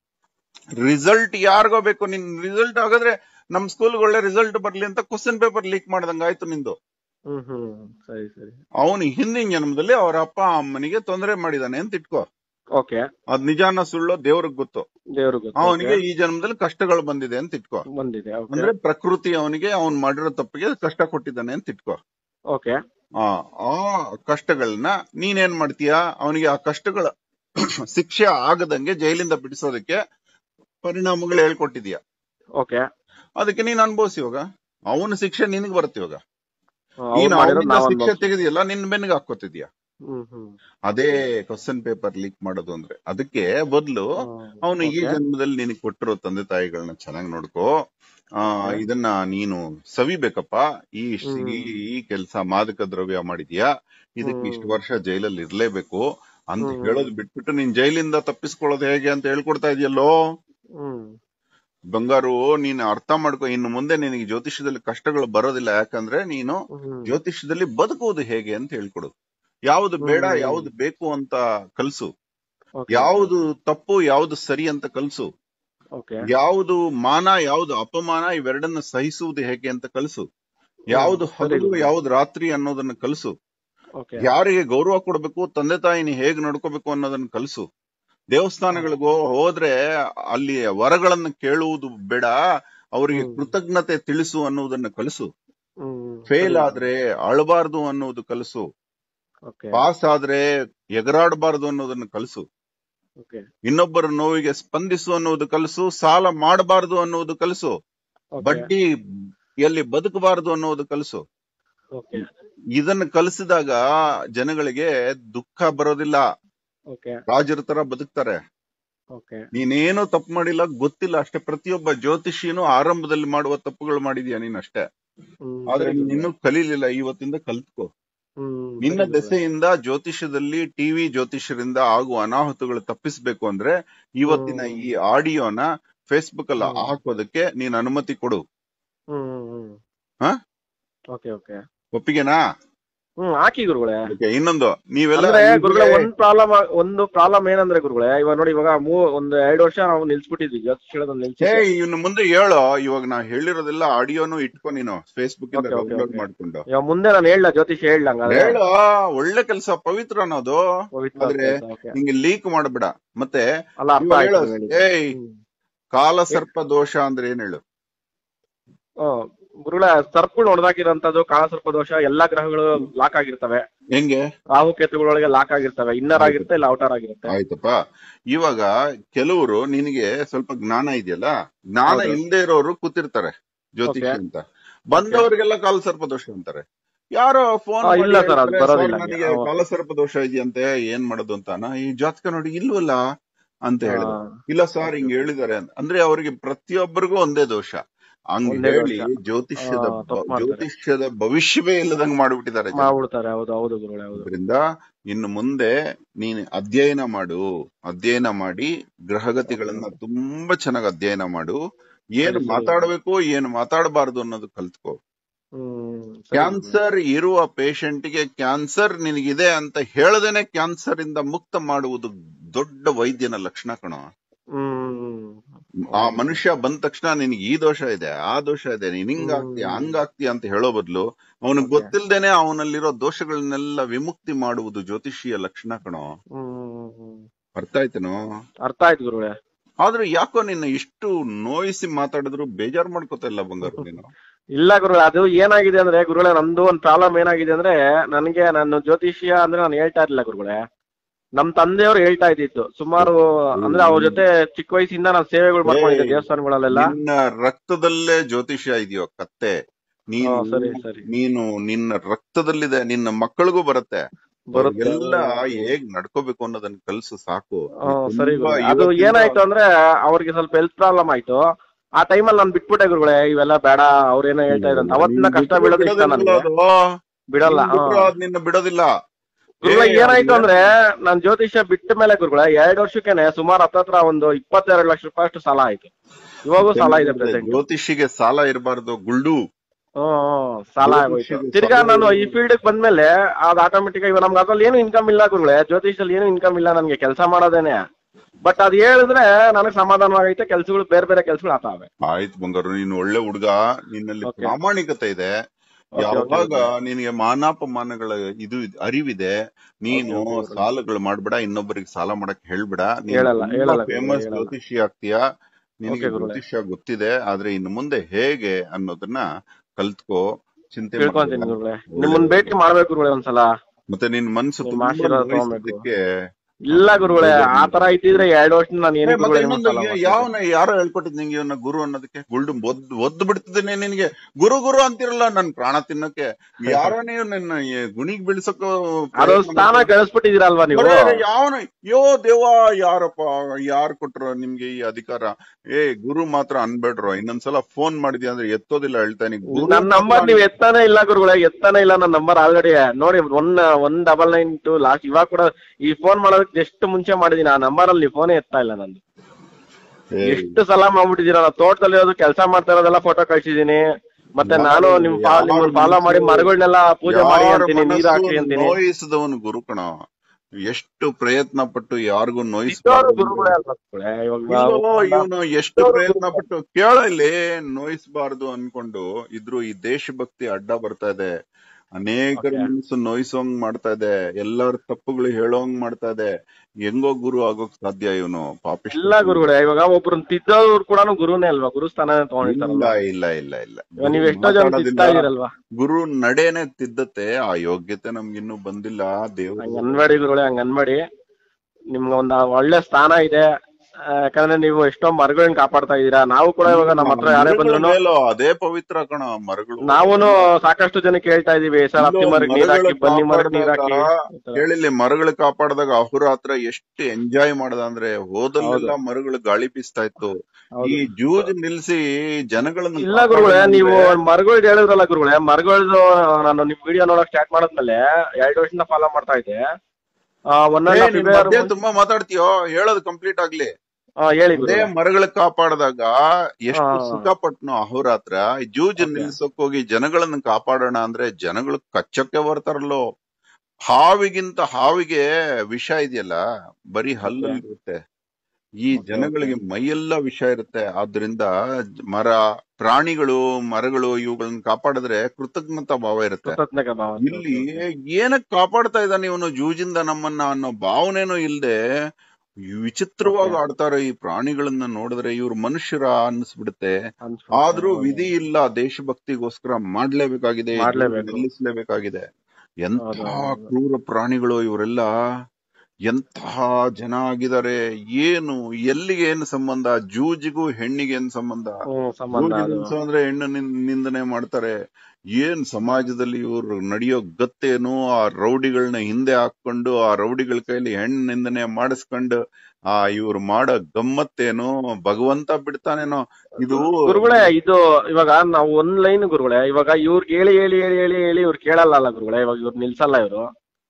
ರಿಸಲ್ಟ್ ಯಾರಿಗೋ ಬೇಕು ನಿನ್ ರಿಸಲ್ಟ್ ಹಾಗಾದ್ರೆ ನಮ್ ಸ್ಕೂಲ್ ಒಳ್ಳೆ ರಿಸಲ್ಟ್ ಬರ್ಲಿ ಅಂತ ಕ್ವಶನ್ ಪೇಪರ್ ಲೀಕ್ ಮಾಡ್ದಂಗ ಆಯ್ತು ನಿಂದು ಹ್ಮ್ ಹ್ಮ್ ಸರಿ ಸರಿ ಅವನು ಹಿಂದಿನ ಜನ್ಮದಲ್ಲಿ ಅವ್ರ ಅಪ್ಪ ಅಮ್ಮನಿಗೆ ತೊಂದರೆ ಮಾಡಿದಾನೆ ಅಂತ ಇಟ್ಕೋ ಓಕೆ ಅದ್ ನಿಜಾನ ಸುಳ್ಳೋ ದೇವ್ರಿಗೆ ಗೊತ್ತು ದೇವ್ರಿಗೆ ಗೊತ್ತು ಅವನಿಗೆ Okay. ಈ ಜನ್ಮದಲ್ಲಿ ಕಷ್ಟಗಳು ಬಂದಿದೆ ಅಂತ ಇಟ್ಕೋ ಬಂದಿದೆ ಓಕೆ ಅಂದ್ರೆ ಪ್ರಕೃತಿ ಅವನಿಗೆ ಅವ್ನ್ ಮಾಡಿರೋ ತಪ್ಪಿಗೆ ಕಷ್ಟ ಕೊಟ್ಟಿದ್ದಾನೆ ಅಂತ ಇಟ್ಕೋ ಓಕೆ ಆ ಆ ಕಷ್ಟಗಳನ್ನ ನೀನೇನ್ ಮಾಡ್ತೀಯ ಅವನಿಗೆ ಆ ಕಷ್ಟಗಳ ಶಿಕ್ಷೆ ಆಗದಂಗೆ ಜೈಲಿಂದ ಬಿಡಿಸೋದಕ್ಕೆ ಪರಿಣಾಮಗಳು ಹೇಳ್ಕೊಟ್ಟಿದ್ಯಾ ಓಕೆ ಅದಕ್ಕೆ ನೀನ್ ಅನ್ಭವಿಸಿ ಇವಾಗ ಅವನ ಶಿಕ್ಷೆ ನಿನಗ್ ಬರುತ್ತೆ ಇವಾಗ ಅವ್ರು ನೀನ್ ಮಾಡಿರೋದು ಅವನಿಂದ ನಾವು ಶಿಕ್ಷೆ ತೆಗೆದಿಯಲ್ಲ ನಿನ್ ಬೆನ್ನಿಗೆ ಹಾಕೋತಿದ್ಯಾ ಹ್ಮ್ ಹ್ಮ್ ಅದೇ ಕ್ವಶನ್ ಪೇಪರ್ ಲೀಕ್ ಮಾಡೋದು ಅಂದ್ರೆ ಅದಕ್ಕೆ ಬದಲು ಅವನು ಈ Okay. ಜನ್ಮದಲ್ಲಿ ನಿನಗೆ ಕೊಟ್ಟಿರೋ ತಂದೆ ತಾಯಿಗಳನ್ನ ಚೆನ್ನಾಗಿ ನೋಡ್ಕೋ ಆ ಇದನ್ನ ನೀನು ಸವಿಬೇಕಪ್ಪ ಈ ಹ್ಮ್. ಈ ಈ ಕೆಲಸ ಮಾದಕ ದ್ರವ್ಯ ಮಾಡಿದ್ಯಾ ಇದಕ್ಕೆ ಹ್ಮ್. ಇಷ್ಟು ವರ್ಷ ಜೈಲಲ್ಲಿ ಇರ್ಲೇಬೇಕು ಅಂತ ಹ್ಮ್. ಹೇಳೋದ್ ಬಿಟ್ಬಿಟ್ಟು ನೀನ್ ಜೈಲಿಂದ ತಪ್ಪಿಸ್ಕೊಳ್ಳೋದು ಹೇಗೆ ಅಂತ ಹೇಳ್ಕೊಡ್ತಾ ಇದೆಯಲ್ಲೋ ಹ್ಮ್ ಬಂಗಾರು ನೀನು ಅರ್ಥ ಮಾಡ್ಕೊ ಇನ್ನು ಮುಂದೆ ನಿನಗೆ ಜ್ಯೋತಿಷ್ಯದಲ್ಲಿ ಕಷ್ಟಗಳು ಬರೋದಿಲ್ಲ ಯಾಕಂದ್ರೆ ನೀನು ಹ್ಮ್ ಜ್ಯೋತಿಷ್ಯದಲ್ಲಿ ಬದುಕುವುದು ಹೇಗೆ ಅಂತ ಹೇಳ್ಕೊಡು ಯಾವುದು ಬೇಡ ಹ್ಮ್. ಯಾವುದು ಬೇಕು ಅಂತ ಕಲ್ಸು Okay. ಯಾವುದು ತಪ್ಪು ಯಾವುದು ಸರಿ ಅಂತ ಕಲ್ಸು Okay. ಯಾವುದು ಮಾನ ಯಾವುದು ಅಪಮಾನ ಇವೆರಡನ್ನ ಸಹಿಸುವುದು ಹೇಗೆ ಅಂತ ಕಲಿಸು ಯಾವುದು ಸರಿ ಹಗಲು ಗುರು. ಯಾವುದು ರಾತ್ರಿ ಅನ್ನೋದನ್ನ ಕಲಿಸು Okay. ಯಾರಿಗೆ ಗೌರವ ಕೊಡಬೇಕು ತಂದೆ ತಾಯಿನಿ ಹೇಗ್ ನೋಡ್ಕೋಬೇಕು ಅನ್ನೋದನ್ನ ಕಲಿಸು ದೇವಸ್ಥಾನಗಳಿಗೂ ಹೋದ್ರೆ ಅಲ್ಲಿ ವರಗಳನ್ನ ಕೇಳುವುದು ಬೇಡ ಅವರಿಗೆ ಹ್ಮ್. ಕೃತಜ್ಞತೆ ತಿಳಿಸು ಅನ್ನುವುದನ್ನ ಕಲಿಸು ಹ್ಮ್ ಫೇಲ್ ಆದ್ರೆ ಅಳಬಾರ್ದು ಅನ್ನೋದು ಕಲಿಸು ಓಕೆ ಪಾಸ್ ಆದ್ರೆ ಎಗರಾಡಬಾರ್ದು ಅನ್ನೋದನ್ನ ಕಲಿಸು ಓಕೆ ಇನ್ನೊಬ್ಬರ ನೋವಿಗೆ ಸ್ಪಂದಿಸು ಅನ್ನೋದು ಕಲಿಸು ಸಾಲ ಮಾಡಬಾರ್ದು ಅನ್ನೋದು ಕಲಿಸು ಬಡ್ಡಿ ಎಲ್ಲಿ ಬದುಕಬಾರದು ಅನ್ನೋದು ಕಲಿಸು ಓಕೆ ಇದನ್ನ ಕಲಿಸಿದಾಗ ಜನಗಳಿಗೆ ದುಃಖ ಬರೋದಿಲ್ಲ ಓಕೆ ರಾಜರ ತರ ಬದುಕ್ತಾರೆ ಓಕೆ ನೀನೇನು ತಪ್ಪು ಮಾಡಿಲ್ಲ ಗೊತ್ತಿಲ್ಲ ಅಷ್ಟೇ ಪ್ರತಿಯೊಬ್ಬ ಜ್ಯೋತಿಷಿನೂ ಆರಂಭದಲ್ಲಿ ಮಾಡುವ ತಪ್ಪುಗಳು ಮಾಡಿದ್ಯಾ ನೀನ್ ಅಷ್ಟೇ ಹ್ಮ್ ಆದ್ರೆ ಸರಿ ನೀನ್ ಗುರುಗಳೇ. ಇನ್ನೂ ಕಲೀಲಿಲ್ಲ ಇವತ್ತಿಂದ ಕಲ್ತ್ಕೋ ಹ್ಮ್ ನಿನ್ನ ಸರಿ ಗುರುಗಳೇ. ದೆಸೆಯಿಂದ ಜ್ಯೋತಿಷದಲ್ಲಿ ಟಿವಿ ಜ್ಯೋತಿಷರಿಂದ ಆಗುವ ಅನಾಹುತಗಳು ತಪ್ಪಿಸ್ಬೇಕು ಅಂದ್ರೆ ಇವತ್ತಿನ ಹ್ಮ್. ಈ ಆಡಿಯೋನ ಫೇಸ್ಬುಕ್ ಅಲ್ಲಿ ಹ್ಮ್. ಹಾಕೋದಕ್ಕೆ ನೀನ್ ಅನುಮತಿ ಕೊಡು ಹ್ಮ್ ಹ್ಮ್ ಹ್ಮ್ ಹಾ? ಓಕೆ ಓಕೆ ಒಪ್ಪಿಗೆನಾ ಹ್ಮ್ ಹಾಕಿ ಗುರುಗಳೇ Okay, ಇನ್ನೊಂದು ನೀವೆಲ್ಲ ಅಂದ್ರೆ ಈಗಲೇ- ಗುರುಗಳೇ ಒಂದ್ ಪ್ರಾಬ್ಲಮ್ ಒಂದು ಪ್ರಾಬ್ಲಮ್ ಏನಂದ್ರೆ ಗುರುಗಳೇ ಇವಾಗ ನೋಡಿ ಇವಾಗ ಮೂ ಒಂದ್ ಎರಡ್ ವರ್ಷ ನಾವು ನಿಲ್ಸ್ಬಿಟ್ಟಿದ್ವಿ ಜ್ಯೋತಿಷ್ ಹೇಳೋದನ್ನ ಏ ನಿಲ್ಸಿ ಇನ್ನು ಮುಂದೆ ಹೇಳೋ ಇವಾಗ ನಾ ಹೇಳಿರೋದೆಲ್ಲ ಆಡಿಯೋನು ಇಟ್ಕೊ ನೀನು ಫೇಸ್ಬುಕ್ ಇಂದ Okay, okay, ಡೌನ್ಲೋಡ್ okay. ಮಾಡ್ಕೊಂಡು ಇವಾಗ ಮುಂದೆ ನಾನು ಹೇಳ ಜ್ಯೋತಿಷ್ ಹೇಳ್ದ ಹಂಗಾದ್ರೆ ಹೇಳೋ ಒಳ್ಳೆ ಕೆಲಸ ಪವಿತ್ರ ಅನ್ನೋದು ಪವಿತ್ರ ಆದ್ರೆ ಅಂತ, okay. ನಿಂಗೆ ಲೀಕ್ ಮಾಡಬೇಡ ಮತ್ತೆ ಅಲ್ಲ ಅರ್ಥ ಇವಾಗ ಆಯ್ತು ಹೇಳು ಹೇಳಿ ಏಯ್ ಹ್ಮ್. ಕಾಲ ಸರ್ಪ ದೋಷ ಅಂದ್ರೆ ಏನ್ ಹೇಳು ಹ್ಮ್. ಗುರುಗಳೇ ಸರ್ಪಗಳು ಹೊಡೆದಾಕಿರೋಂಥದ್ದು ಕಾಳ ಸರ್ಪ ದೋಷ ಎಲ್ಲಾ ಗ್ರಹಗಳು ಲಾಕ್ ಆಗಿರ್ತವೆ ಹೆಂಗೆ ರಾಹು ಕೇತುಗಳೊಳಗೆ ಲಾಕ್ ಆಗಿರ್ತವೆ ಇನ್ನರ್ ಆಗಿರುತ್ತೆ ಇಲ್ಲ ಔಟರ್ ಆಗಿರುತ್ತೆ ಆಯ್ತಪ್ಪ ಇವಾಗ ಕೆಲವರು ನಿನಗೆ ಸ್ವಲ್ಪ ಜ್ಞಾನ ಇದೆಯಲ್ಲ ಜ್ಞಾನ ಹೌದು. ಇಲ್ಲದೆ ಇರೋರು ಕೂತಿರ್ತಾರೆ ಜ್ಯೋತಿಷಿ Okay. ಅಂತ ಬಂದವರಿಗೆಲ್ಲ ಕಾಲಸರ್ಪ ದೋಷ ಅಂತಾರೆ ಯಾರೋ ಫೋನ್ ಆ, ಇಲ್ಲ sir, ಅದು ಬರೋದಿಲ್ಲ ಹಂಗೆ. ನನಗೆ ಹೌದು. ಕಾಲಸರ್ಪ ದೋಷ ಇದೆಯಂತೆ ಏನ್ ಮಾಡೋದು ಅಂತ ನಾ ಈ ಜಾತಕ ನೋಡಿ ಇಲ್ವಲ್ಲ ಅಂತ ಹೇಳಿದ ಆ, ಇಲ್ಲ ಸರ್ ಹಿಂಗ್ ಹೇಳಿದಾರೆ ಅಂತ ಅಂದ್ರೆ ಅವರಿಗೆ ಪ್ರತಿಯೊಬ್ಬರಿಗೂ ಒಂದೇ ದೋಷ ಹಂಗ್ ಒಂದೇ ಹೇಳಿ ದೋಷ. ಜ್ಯೋತಿಷ್ಯದ ಆ, ತಪ್ಪು ಮಾಡ್ತಾರೆ. ಜ್ಯೋತಿಷ್ಯದ ಭವಿಷ್ಯವೇ ಇಲ್ಲದಂಗ್ ಮಾಡ್ಬಿಟ್ಟಿದ್ದಾರೆ ಜನ. ಮಾಡ್ಬಿಡ್ತಾರೆ ಹೌದು ಹೌದು ಗುರುಗಳೇ ಹೌದು ಅದರಿಂದ ಇನ್ನು ಮುಂದೆ ನೀನು ಅಧ್ಯಯನ ಮಾಡು ಅಧ್ಯಯನ ಮಾಡಿ ಗ್ರಹಗತಿಗಳನ್ನ ತುಂಬಾ ಚೆನ್ನಾಗಿ ಅಧ್ಯಯನ ಮಾಡು ಏನು ಸರಿ, ಸರಿ. ಮಾತಾಡಬೇಕು ಏನು ಮಾತಾಡಬಾರದು ಅನ್ನೋದು ಕಲ್ತ್ಕೋ ಹ್ಮ್ ಸರಿ ಕ್ಯಾನ್ಸರ್ ಇರುವ patient ಗೆ ಕ್ಯಾನ್ಸರ್ ನಿನಗಿದೆ ಅಂತ ಹೇಳದೇನೆ ಕ್ಯಾನ್ಸರ್ ಇಂದ ಮುಕ್ತ ಮಾಡುವುದು ದೊಡ್ಡ ವೈದ್ಯನ ಲಕ್ಷಣ ಕಣೋ ಹ್ಮ್ ಆ ಮನುಷ್ಯ ಬಂದ ತಕ್ಷಣ ನಿನಗೆ ಈ ದೋಷ ಇದೆ ಆ ದೋಷ ಇದೆ ನೀನ್ ಹಿಂಗಾಗ್ತೀಯ ಹ್ಮ್. ಹಂಗಾಗ್ತೀಯ ಅಂತ ಹೇಳೋ ಬದಲು ಅವನಿಗೆ Okay. ಗೊತ್ತಿಲ್ದೇನೆ ಅವನಲ್ಲಿರೋ ದೋಷಗಳನ್ನೆಲ್ಲ ವಿಮುಕ್ತಿ ಮಾಡುವುದು ಜ್ಯೋತಿಷಿಯ ಲಕ್ಷಣ ಕಣೋ ಹ್ಮ್ ಹ್ಮ್. ಅರ್ಥ ಆಯ್ತೇನೋ ಅರ್ಥ ಆಯ್ತು ಗುರುಗಳೇ ಆದ್ರೆ ಯಾಕೋ ನಿನ್ನ ಇಷ್ಟು ನೋಯಿಸಿ ಮಾತಾಡಿದ್ರು ಬೇಜಾರ್ ಮಾಡ್ಕೋತಾ ಇಲ್ಲ ಬಂಗಾರ ನೀನು ಇಲ್ಲ ಗುರುಗಳೇ ಅದು ಏನಾಗಿದೆ ಅಂದ್ರೆ ಗುರುಗಳೇ ನಂದು ಒಂದ್ ಪ್ರಾಬ್ಲಮ್ ಏನಾಗಿದೆ ಅಂದ್ರೆ ನನಗೆ ನಾನು ಜ್ಯೋತಿಷ್ಯ ಅಂದ್ರೆ ನಾನು ಹೇಳ್ತಾ ಇರ್ಲಿಲ್ಲ ಗುರುಗಳೇ ನಮ್ ತಂದೆಯವರು ಹೇಳ್ತಾ ಇದ್ದಿತ್ತು ಸುಮಾರು ಅಂದ್ರೆ ಅವ್ರ ಜೊತೆ ಚಿಕ್ಕ ವಯಸ್ಸಿಂದ ನಾನು ಸೇವೆಗಳು ಮಾಡ್ಕೊಂಡಿದ್ದೆ ಏಯ್. ದೇವಸ್ಥಾನಗಳಲ್ಲೆಲ್ಲ ನಿನ್ನ ರಕ್ತದಲ್ಲೇ ಜ್ಯೋತಿಷ್ಯ ಇದೆಯೋ ಕತ್ತೆ ನೀನು ಹಾ, ಸರಿ, ಸರಿ. ನೀನು ನಿನ್ನ ರಕ್ತದಲ್ಲಿದೆ ನಿನ್ನ ಮಕ್ಕಳಿಗೂ ಬರುತ್ತೆ ಬರುತ್ತೆ ಎಲ್ಲ ಹೇಗ್ ನಡ್ಕೋಬೇಕು ಅನ್ನೋದನ್ನ ಕಲ್ಸು ಸಾಕು ಹಾ, ಸರಿ ತುಂಬಾ ಗುರುಗಳೇ. ಅದು ಇವತ್ತಿಂದ- ಏನಾಯ್ತು ಅಂದ್ರೆ ಅವ್ರಿಗೆ ಸ್ವಲ್ಪ ಹೆಲ್ತ್ ಪ್ರಾಬ್ಲಮ್ ಆಯ್ತು ಆ ಟೈಮಲ್ಲಿ ನಾನು ಬಿಟ್ಬಿಟ್ಟೆ ಗುರುಗಳೇ ಇವೆಲ್ಲ ಬೇಡ ಅವ್ರೇನೋ ಹೇಳ್ತಾ ಇದ್ರಂತ ಅವತ್ತಿನ ಕಷ್ಟ ನೀನ್ ಬೀಳೋದು ಇಷ್ಟ ಬಿಡೋದಿಲ್ಲ ನನಗೆ ಅದು. ಬಿಡಲ್ಲ ನೀನ್ ಬಿಟ್ರೆ ಹಾ. ಅದ್ ನಿನ್ನ ಬಿಡೋದಿಲ್ಲ ಗುರುಗಳೇ ಏ, ಏನಾಯ್ತು ಅದು ಅಂದ್ರೆ ನಾನ್ ಜ್ಯೋತಿಷ್ಯ ಬಿಟ್ಟ ಮೇಲೆ ಗುರುಗಳೇ ಎರಡ್ ವರ್ಷಕ್ಕೇನೆ ಸುಮಾರು ಹತ್ತತ್ರ ಒಂದು ಇಪ್ಪತ್ತೆರಡು ಲಕ್ಷ ರೂಪಾಯಿ ಅಷ್ಟು ಸಾಲ ಆಯ್ತು ಇವಾಗೂ ಸಾಲ ಇದೆ ಪ್ರೆಸೆಂಟ್ ಜ್ಯೋತಿಷಿಗೆ ಸಾಲ ಇರಬಾರ್ದು ಗುಲ್ಡು ಹ್ಮ್ ಸಾಲ ಆಗೋಯ್ತು ಜ್ಯೋತಿಷ್ಯಗೆ ತಿರ್ಗಾ ಸಾಲ ನಾನು ಈ ಇರೋದು. ಫೀಲ್ಡ್ ಬಂದ್ಮೇಲೆ ಅದ್ ಆಟೋಮೆಟಿಕ್ ಇವಾಗ ನಮ್ಗೆ ಅದ್ರಲ್ಲಿ ಏನು ಇನ್ಕಮ್ ಇಲ್ಲ ಗುರುಗಳೇ ಜ್ಯೋತಿಷಲ್ಲಿ ಏನು ಇನ್ಕಮ್ ಇಲ್ಲ ನನ್ಗೆ ಕೆಲಸ ಮಾಡೋದೇನೆ ಬಟ್ ಅದ್ ಹೇಳಿದ್ರೆ ನನಗೆ ಸಮಾಧಾನವಾಗೈತೆ ಕೆಲ್ಸಗಳು ಬೇರೆ ಬೇರೆ ಕೆಲ್ಸಗಳು ಆತಾವೆ ಆಯ್ತು ಬಂಗಾರು ನೀನು ಒಳ್ಳೆ ಹುಡುಗ ನಿನ್ನಲ್ಲಿ Okay. ಪ್ರಾಮಾಣಿಕತೆ ಇದೆ Okay, ಯಾವಾಗ okay, ನಿನಗೆ ಮಾನಾಪಮಾನಗಳ ಇದು ಇದ್- ಅರಿವಿದೆ ನೀನು Okay, okay, okay. ಸಾಲಗಳು ಮಾಡ್ಬೇಡ ಇನ್ನೊಬ್ಬರಿಗೆ ಸಾಲ ಮಾಡಕ್ ಹೇಳ್ಬೇಡ ಹೇಳಲ್ಲ, ಹೇಳಲ್ಲ, ಫೇಮಸ್ ಹೇಳಲ್ಲ. ಜ್ಯೋತಿಷಿ ಆಗ್ತೀಯಾ ನಿನಗೆ Okay, ಗುರುಗಳೇ. ಜ್ಯೋತಿಷ್ಯ ಗೊತ್ತಿದೆ ಆದ್ರೆ ಇನ್ನು ಮುಂದೆ ಹೇಗೆ ಅನ್ನೋದನ್ನ ಕಲ್ತ್ಕೋ ಚಿಂತೆ ತಿಳ್ಕೊಂತೀನಿ ಮಾಡ್ಬೇಡ. ಗುರುಗಳೇ ನಿಮ್ಮನ್ ಭೇಟಿ ಮಾಡ್ಬೇಕು ಗುರುಗಳೇ ಒಂದ್ಸಲ ಮತ್ತೆ ನಿನ್ ಮನ್ಸು ನಿಮ್ಮ ತುಂಬಾ ಆಶೀರ್ವಾದ ನೋಯಿಸಿದ್ದಕ್ಕೆ ಇಲ್ಲ ಗುರುಗಳೇ ಆ ತರ ಇಟ್ಟಿದ್ರೆ ಎರಡು ವರ್ಷ ನಾನು ಏ, ಏನಕ್ಕೆ ಮತ್ತೆ ಗುರುಗಳೇ ಇನ್ನೊಂದು ಸಾಲ ಮಾಡ್ತಿದ್ದೆ? ಯಾವನ ಯಾರೋ ಹೇಳ್ಕೊಟ್ಟಿದ್ ನಿಂಗೆ ಇವನ್ನ ಗುರು ಅನ್ನೋದಕ್ಕೆ ಗುಲ್ಡು ಒದ್ ಒದ್ದು ಬಿಡ್ತಿದ್ದೇನೆ ನಿನಗೆ ಗುರು ಗುರು ಅಂತಿರಲ್ಲ ನನ್ ಪ್ರಾಣ ತಿನ್ನಕ್ಕೆ ಯಾರೋ ನೀವು ನನ್ನ ಈ ಗುಣಿಗ್ ಬೀಳ್ಸಕ್ಕ ಅದು ಸ್ಥಾನ ಗಳಿಸ್ಬಿಟ್ಟಿದ್ದೀರಲ್ವಾ ನೀವು ಯಾವನ ಯೋ ದೇವ ಯಾರಪ್ಪ ಯಾರು ಕೊಟ್ರು ನಿಮ್ಗೆ ಈ ಅಧಿಕಾರ ಏ ಗುರು ಮಾತ್ರ ಅನ್ಬೇಡ್ರೋ ಇನ್ನೊಂದ್ಸಲ ಫೋನ್ ಮಾಡಿದ್ಯಾ ಅಂದ್ರೆ ಎತ್ತೋದಿಲ್ಲ ಹೇಳ್ತಾನೆ ಗುರು ನನ್ ನಂಬರ್ ನೀವ್ ಎತ್ತಾನೆ ಇಲ್ಲ ಗುರುಗಳೇ ಎತ್ತಾನೆ ಇಲ್ಲ ನನ್ನ ನಂಬರ್ ಆಲ್ರೆಡಿ ನೋಡಿ one one double nine two last ಇವಾಗ ಕೂಡ ಈ ಫೋನ್ ಮಾಡೋದಕ್ಕೆ ಎಷ್ಟು ಮುಂಚೆ ಮಾಡಿದೀನಿ ಆ ನಂಬರ್ ಅಲ್ಲಿ ಫೋನೇ ಎತ್ತಾ ಇಲ್ಲ ನಂದು ಏ, ಎಷ್ಟು ಸಲ ಮಾಡ್ಬಿಟ್ಟಿದೀರ ನಾನು ತೋಟದಲ್ಲಿ ಇರೋದು ಕೆಲಸ ಮಾಡ್ತಾ ಇರೋದೆಲ್ಲ ಫೋಟೋ ಕಳ್ಸಿದೀನಿ ಮತ್ತೆ ಯಾರು- ನಾನು ನಿಮ್ ಯಾರು ನಿಮ್ಮನ್ನ ಫಾಲೋ ಮಾಡಿ ಮನಸ್ಸು- ಮರಗಳನ್ನೆಲ್ಲ ಪೂಜೆ ಮಾಡಿ ಯಾರ ಅಂತೀನಿ ನೀರ್ ಹಾಕಿ ಮನಸ್ಸು ಅಂತೀನಿ ನೋಯಿಸಿದವನು ಗುರು ಕಣ ಎಷ್ಟು ಪ್ರಯತ್ನ ಪಟ್ಟು ಯಾರಿಗೂ ಇದ್ದವ್ರು ನೋಯಿಸ್ಬಾರ್ದು ಗುರುಗಳೇ ಅಲ್ವಾ ಗುರುಗಳೇ? ಇವಾಗ ನಾವು- ಇವನು ಎಷ್ಟು ಪ್ರಯತ್ನ ಪಟ್ಟು ಕೇಳಲಿ ನೋಯಿಸ್ಬಾರ್ದು ಅನ್ಕೊಂಡು ಇದ್ರು ಈ ದೇಶಭಕ್ತಿ ಅಡ್ಡ ಬರ್ತಾ ಇದೆ ಅನೇಕರ Okay. ಮನಸ್ಸು ನೋಯಿಸೋಂಗ್ ಮಾಡ್ತಾ ಇದೆ ಎಲ್ಲರ ತಪ್ಪುಗಳು ಹೇಳೋಂಗ್ ಮಾಡ್ತಾ ಇದೆ ಹೆಂಗೋ ಗುರು ಆಗೋಕ್ ಸಾಧ್ಯ ಇವನು ಪಾಪಿಷ್ಟ ಇಲ್ಲ ಗುರುಗಳೇ ಇವಾಗ ಒಬ್ರು ತಿದ್ದವ್ರು ಕೂಡ ಗುರುನೇ ಅಲ್ವಾ ಗುರು ಸ್ಥಾನ ಇಲ್ಲ ತಗೊಂಡಿರ್ತಾರಲ್ವಾ ಇಲ್ಲ ಇಲ್ಲ ಇಲ್ಲ ಇವಾಗ ನೀವ್ ಎಷ್ಟೋ ಜನ ತಿದ್ತಾ ಮಾತಾಡೋದ್ರಿಂದ ಇದೀರಲ್ವಾ ಗುರು ನಡೆನೆ ತಿದ್ದತ್ತೆ ಆ ಯೋಗ್ಯತೆ ನಮ್ಗಿನ್ನೂ ಬಂದಿಲ್ಲ ದೇವ್ರು ಹಂಗ ಅನ್ಬೇಡಿ ಗುರುಗಳೇ ಹಂಗ ಅನ್ಬೇಡಿ ನಿಮ್ಗೆ ಒಂದ್ ಒಳ್ಳೆ ಸ್ಥಾನ ಇದೆ ಆ, ಯಾಕಂದ್ರೆ ನೀವು ಎಷ್ಟೋ ಮರಗಳನ್ನ ಕಾಪಾಡ್ತಾ ಇದೀರಾ ನಾವು ಕೂಡ ಇವಾಗ ನಮ್ಮ ಹತ್ರ ಯಾರೇ ಮರಗಳ ಬಂದ್ರು ಮೇಲೂ ಅದೇ ಪವಿತ್ರ ಕಣ ಮರಗಳು ನಾವೂನು ಸಾಕಷ್ಟು ಜನಕ್ಕೆ ಹೇಳ್ತಾ ಇದೀವಿ ಸರ್ ಹತ್ತಿ ಮರಕ್ಕೆ ನೀರ್ ಹಾಕಿ ಬನ್ನಿ ಮರಕ್ಕೆ ನೀರ್ ಹಾಕಿ ಈ ತರ. ಹೇಳಿಲ್ಲಿ ಮರಗಳು ಕಾಪಾಡಿದಾಗ ಅಹೋರಾತ್ರ ಎಷ್ಟು ಎಂಜಾಯ್ ಮಾಡದ ಅಂದ್ರೆ ಹೋದಲ್ಲೆಲ್ಲ ಮರಗಳು ಗಾಳಿ ಬೀಸ್ತಾ ಇತ್ತು ಹೌದು. ಈ ಜೂಜ್ ನಿಲ್ಸಿ ಜನಗಳನ್ನ ಇಲ್ಲ ಗುರುಗಳೇ ನೀವು ಮರಗಳು ಹೇಳಿದ್ರಲ್ಲ ಗುರುಗಳೇ ಮರಗಳದು ನಾನು ನಿಮ್ ವಿಡಿಯೋ ನೋಡಕ್ ಸ್ಟಾರ್ಟ್ ಮಾಡದ್ಮೇಲೆ ಎರಡು ವರ್ಷದಿಂದ ಫಾಲೋ ಮಾಡ್ತಾ ಇದ್ದೆ ಒನ್ ಏ, ಅಂಡ್ ನೀನ್ ಹಾಫ್ ಮಧ್ಯೆ ತುಂಬಾ ಮಾತಾಡ್ತೀಯೋ ಹೇಳೋದು ಕಂಪ್ಲೀಟ್ ಆಗ್ಲಿ ಹೇಳಿ ಅದೇ ಗುರುಗಳೇ ಮರಗಳ ಕಾಪಾಡಿದಾಗ ಎಷ್ಟು ಹಾ. ಸುಖ ಪಟ್ನು ಅಹೋರಾತ್ರ ಈ ಜೂಜ್ Okay. ನಿಲ್ಸಕ್ ಹೋಗಿ ಜನಗಳನ್ನ ಕಾಪಾಡೋಣ ಅಂದ್ರೆ ಜನಗಳು ಕಚ್ಚಕ್ಕೆ ಬರ್ತಾರಲ್ಲೋ ಹಾವಿಗಿಂತ ಹಾವಿಗೆ ವಿಷ ಇದೆಯಲ್ಲ ಬರೀ ಹಲ್ಲಲ್ಲಿರುತ್ತೆ ಈ Okay, ಜನಗಳಿಗೆ ಮೈಯೆಲ್ಲ ವಿಷ ಇರುತ್ತೆ ಆದ್ರಿಂದ ಮರ ಪ್ರಾಣಿಗಳು ಮರಗಳು ಇವುಗಳನ್ನ ಕಾಪಾಡಿದ್ರೆ ಕೃತಜ್ಞತಾ ಭಾವ ಇರುತ್ತೆ ಕೃತಜ್ಞಕ ಭಾವ ಇಲ್ಲಿ ಏನಕ್ ಕಾಪಾಡ್ತಾ ಇದ್ದಾನೆ ಇವನು ಜೂಜಿಂದ ನಮ್ಮನ್ನ ಅನ್ನೋ ಭಾವನೆನೂ ಇಲ್ದೆ ವಿಚಿತ್ರವಾಗಿ Okay. ಆಡ್ತಾರೆ ಈ ಪ್ರಾಣಿಗಳನ್ನ ನೋಡಿದ್ರೆ ಇವ್ರು ಮನುಷ್ಯರ ಅನ್ನಿಸ್ಬಿಡುತ್ತೆ ಅನ್ಸ್ಬಿಡುತ್ತೆ. ಆದ್ರೂ ವಿಧಿ ಇಲ್ಲ ದೇಶಭಕ್ತಿಗೋಸ್ಕರ ಮಾಡ್ಲೇಬೇಕಾಗಿದೆ ಈ ಮಾಡ್ಲೇಬೇಕು. ಜೂಜ್ ನಿಲ್ಲಿಸ್ಲೇಬೇಕಾಗಿದೆ ಎಂಥ ಹೌದು, ಹೌದು. ಕ್ರೂರ ಪ್ರಾಣಿಗಳು ಇವರೆಲ್ಲ ಎಂತಹ ಜನ ಆಗಿದ್ದಾರೆ ಏನು ಎಲ್ಲಿಗೆ ಏನು ಸಂಬಂಧ ಜೂಜಿಗೂ ಹೆಣ್ಣಿಗೆ ಏನ್ ಸಂಬಂಧ ಹ್ಮ್ ಸಂಬಂಧ ಜೂಜ್ ಅದು ನಿಲ್ಸು ಅಂದ್ರೆ ಹೆಣ್ಣು ನಿನ್- ನಿಂದನೆ ಮಾಡ್ತಾರೆ ಏನ್ ಸಮಾಜದಲ್ಲಿ ಇವ್ರು ನಡೆಯೋ ಗತ್ತೇನು ಆ ರೌಡಿಗಳನ್ನ ಹಿಂದೆ ಹಾಕೊಂಡು ಆ ರೌಡಿಗಳ ಕೈಲಿ ಹೆಣ್ಣು ನಿಂದನೆ ಮಾಡಿಸ್ಕೊಂಡು ಆ ಇವ್ರು ಮಾಡೋ ಗಮ್ಮತ್ತೇನು ಭಗವಂತ ಬಿಡ್ತಾನೇನೋ ಇದು ಗುರುಗಳೇ ಇದು ಇವಾಗ ನಾವು ಒಂದ್ ಲೈನ್ ಗುರುಗಳೇ ಇವಾಗ ಇವ್ರಿಗೆ ಹೇಳಿ ಹೇಳಿ ಹೇಳಿ ಹೇಳಿ ಹೇಳಿ ಇವ್ರು ಕೇಳಲ್ಲ ಅಲ್ಲ ಗುರುಗಳೇ ಇವಾಗ ಇವ್ರು ನಿಲ್ಸಲ್ಲ ಇವರು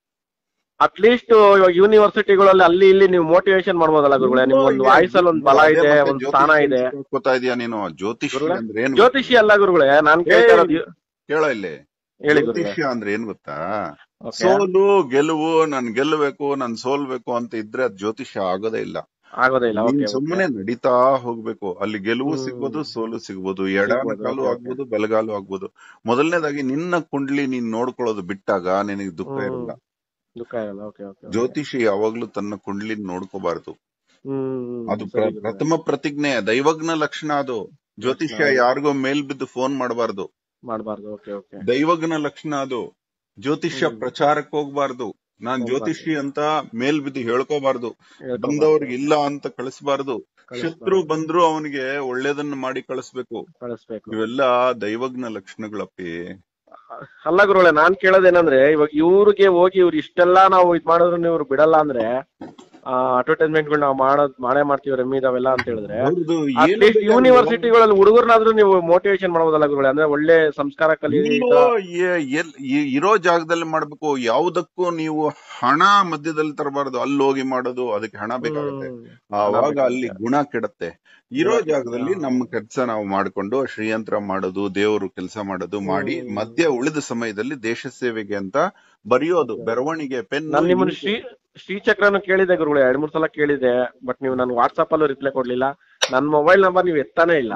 ಅಟ್ಲೀಸ್ಟ್ ಇವಾಗ ಯೂನಿವರ್ಸಿಟಿಗಳಲ್ಲಿ ಅಲ್ಲಿ ಇಲ್ಲಿ ನೀವು ಮೋಟಿವೇಶನ್ ಮಾಡ್ಬೋದಲ್ಲ ಗುರುಗಳೇ ನಿಮ್ ಒಂದು ವಾಯ್ಸ್ ಅಲ್ಲಿ ಒಂದು ಬಲ ಅದೇ ಇದೆ ಮತ್ತೆ ಒಂದು ಸ್ಥಾನ ಇದೆ ಜ್ಯೋತಿಷ್ಯ ಗೊತ್ತಾ ಇದೆಯಾ ನೀನು ಜ್ಯೋತಿಷ್ಯ ಗುರುಗಳೇ? ಅಂದ್ರೆ ಏನ್ ಜ್ಯೋತಿಷಿ ಅಲ್ಲ ಗುರುಗಳೇ ನಾನ್ ಕೇಳ್ತಾ ಇರೋದು ಯು- ಕೇಳ ಇಲ್ಲಿ ಹೇಳಿ ಗುರುಗಳೇ ಜ್ಯೋತಿಷ್ಯ ಅಂದ್ರೆ ಏನ್ ಗೊತ್ತಾ ಓಕೆ ಸೋಲು ಗೆಲುವು ನನ್ ಗೆಲ್ಲಬೇಕು ನನ್ ಸೋಲ್ಬೇಕು ಅಂತ ಇದ್ರೆ ಅದ್ ಜ್ಯೋತಿಷ್ಯ ಆಗೋದೇ ಇಲ್ಲ ಆಗೋದೇ ಇಲ್ಲ ನೀನ್ ಓಕೆ ಸುಮ್ಮನೆ ನಡೀತಾ ಹೋಗ್ಬೇಕು ಅಲ್ಲಿ ಗೆಲುವು ಹ್ಮ್. ಸಿಗ್ಬೋದು ಸೋಲು ಸಿಗ್ಬೋದು ಎಡನ ಸಿಗ್ಬೋದು, ಕಾಲು okay, ಆಗ್ಬೋದು ಬಲಗಾಲು ಆಗ್ಬೋದು ಮೊದಲನೇದಾಗಿ ನಿನ್ನ ಕುಂಡ್ಲಿ ನೀನ್ ನೋಡ್ಕೊಳ್ಳೋದು ಬಿಟ್ಟಾಗ ನಿನಗೆ ದುಃಖ ಹ್ಮ್. ಇರಲ್ಲ ದುಃಖ ಇರಲ್ಲ ಓಕೆ ಓಕೆ ಜ್ಯೋತಿಷಿ ಯಾವಾಗ್ಲೂ ತನ್ನ ಕುಂಡ್ಲಿ ನೋಡ್ಕೋಬಾರ್ದು ಹ್ಮ್ ಅದು ಸರಿ ಪ್ರ- ಗುರುಗಳೇ. ಪ್ರಥಮ ಪ್ರತಿಜ್ಞೆ ದೈವಜ್ಞ ಲಕ್ಷಣ ಅದು ಜ್ಯೋತಿಷ್ಯ ಲಕ್ಷಣ. ಯಾರಿಗೋ ಮೇಲ್ ಬಿದ್ದು ಫೋನ್ ಮಾಡಬಾರ್ದು ಮಾಡ್ಬಾರ್ದು ಓಕೆ ಓಕೆ ದೈವಜ್ಞ ಲಕ್ಷಣ ಅದು ಜ್ಯೋತಿಷ್ಯ ಹ್ಮ್. ಪ್ರಚಾರಕ್ಕೆ ಹೋಗ್ಬಾರ್ದು ನಾನ್ ಹೋಗ್ಬಾರ್ದು. ಜ್ಯೋತಿಷಿ ಅಂತ ಮೇಲ್ ಬಿದ್ದು ಹೇಳ್ಕೋಬಾರ್ದು ಹೇಳ್ಕೊಬಾರ್ದು. ಬಂದವ್ರಿಗೆ ಇಲ್ಲ ಅಂತ ಕಳಿಸ್ಬಾರ್ದು ಕಳಿಸ್ಬಾರ್ದು. ಶತ್ರು ಬಂದ್ರು ಅವನಿಗೆ ಒಳ್ಳೇದನ್ನ ಮಾಡಿ ಕಳಿಸ್ಬೇಕು ಕಳಿಸ್ಬೇಕು ಇವೆಲ್ಲ ದೈವಜ್ಞ ಲಕ್ಷಣಗಳಪ್ಪಿ ಅಲ್ಲ ಗುರುಗಳೇ ನಾನ್ ಕೇಳೋದೇನಂದ್ರೆ ಇವಾಗ ಇವ್ರಿಗೆ ಹೋಗಿ ಇವ್ರು ಇಷ್ಟೆಲ್ಲಾ ನಾವು ಇದ್ ಮಾಡಿದ್ರು ಇವ್ರು ಬಿಡಲ್ಲ ಅಂದ್ರೆ ಅಡ್ವರ್ಟೈಸ್ಮೆಂಟ್ ಗಳು ನಾವು ಮಾಡೋದ್ ಮಾಡೇ ಮಾಡ್ತೀವಿ ರೆಮಿ ಅವೆಲ್ಲ ಅಂತ ಹೇಳಿದ್ರೆ ಅವ್ರದ್ದು ಏನು ಅಟ್ಲೀಸ್ಟ್ ಬೇಕಾದ್ರೂ ಯೂನಿವರ್ಸಿಟಿಗಳಲ್ಲಿ ಹುಡುಗರ್ನಾದ್ರೂ ನೀವು ಮೋಟಿವೇಶನ್ ಮಾಡ್ಬೋದಲ್ಲ ಗುರುಗಳೇ ಅಂದ್ರೆ ಒಳ್ಳೆ ಸಂಸ್ಕಾರ ಕಲೀರಿ ಈ ಇಲ್ಲೋ ತರ. ಎ- ಎಲ್- ಈ- ಇರೋ ಜಾಗದಲ್ಲಿ ಮಾಡ್ಬೇಕು ಯಾವುದಕ್ಕೂ ನೀವು ಹಣ ಮಧ್ಯದಲ್ಲಿ ತರಬಾರ್ದು ಅಲ್ಲಿ ಹೋಗಿ ಮಾಡೋದು ಅದಕ್ಕೆ ಹಣ ಬೇಕಾಗುತ್ತೆ ಹ್ಮ್. ಆವಾಗ ಬೇಕಾಗುತ್ತೆ. ಅಲ್ಲಿ ಗುಣ ಕೆಡತ್ತೆ ಇರೋ ಗುಣ ಕೆಡತ್ತೆ, ಜಾಗದಲ್ಲಿ ಹಾ. ನಮ್ಮ ಕೆಲಸ ನಾವು ಮಾಡ್ಕೊಂಡು ಶ್ರೀಯಂತ್ರ ಮಾಡೋದು ದೇವರು ಕೆಲಸ ಮಾಡೋದು ಮಾಡಿ ಹ್ಮ್. ಮಧ್ಯ ಉಳಿದ ಸಮಯದಲ್ಲಿ ದೇಶ ಸೇವೆಗೆ ಅಂತ ಬರೆಯೋದು Okay. ಬೆರವಣಿಗೆ ಪೆನ್ ನಾನ್ ನಿಮ್ಮನ್ನ ಶ್ರೀ ಶ್ರೀಚಕ್ರನು ಕೇಳಿದೆ ಗುರುಗಳೇ ಎರಡ್ ಮೂರ್ ಸಲ ಕೇಳಿದೆ ಬಟ್ ನೀವು ನನ್ ವಾಟ್ಸ್ಆಪ್ ಅಲ್ಲೂ ರಿಪ್ಲೈ ಕೊಡ್ಲಿಲ್ಲ ನನ್ ಮೊಬೈಲ್ ನಂಬರ್ ನೀವು ಎತ್ತಾನೇ ಇಲ್ಲ